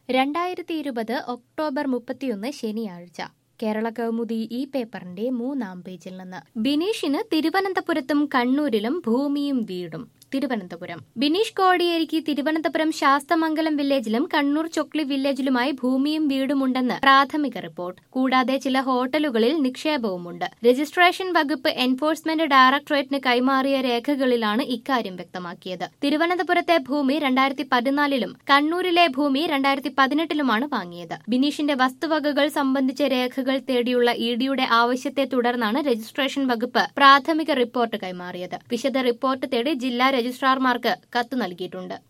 രണ്ടായിരത്തി ഇരുപത് ഒക്ടോബർ മുപ്പത്തിയൊന്ന് ശനിയാഴ്ച കേരള കൗമുദി ഈ പേപ്പറിന്റെ മൂന്നാം പേജിൽ നിന്ന് ബിനീഷിന് തിരുവനന്തപുരത്തും കണ്ണൂരിലും ഭൂമിയും വീടും തിരുവനന്തപുരം ബിനീഷ് കോടിയേരിക്ക് തിരുവനന്തപുരം ശാസ്തമംഗലം വില്ലേജിലും കണ്ണൂർ ചൊക്ലി വില്ലേജിലുമായി ഭൂമിയും വീടുമുണ്ടെന്ന് പ്രാഥമിക റിപ്പോർട്ട് കൂടാതെ ചില ഹോട്ടലുകളിൽ നിക്ഷേപവുമുണ്ട് രജിസ്ട്രേഷൻ വകുപ്പ് എൻഫോഴ്സ്മെന്റ് ഡയറക്ടറേറ്റിന് കൈമാറിയ രേഖകളിലാണ് ഇക്കാര്യം വ്യക്തമാക്കിയത് തിരുവനന്തപുരത്തെ ഭൂമി രണ്ടായിരത്തി പതിനാലിലും കണ്ണൂരിലെ ഭൂമി രണ്ടായിരത്തി പതിനെട്ടിലുമാണ് വാങ്ങിയത് ബിനീഷിന്റെ വസ്തുവകകൾ സംബന്ധിച്ച രേഖകൾ തേടിയുള്ള ഇ ഡിയുടെ ആവശ്യത്തെ തുടർന്നാണ് രജിസ്ട്രേഷൻ വകുപ്പ് പ്രാഥമിക റിപ്പോർട്ട് കൈമാറിയത് വിശദ റിപ്പോർട്ട് തേടി ജില്ലാ രജിസ്ട്രാർമാർക്ക് കത്ത് നൽകിയിട്ടുണ്ട്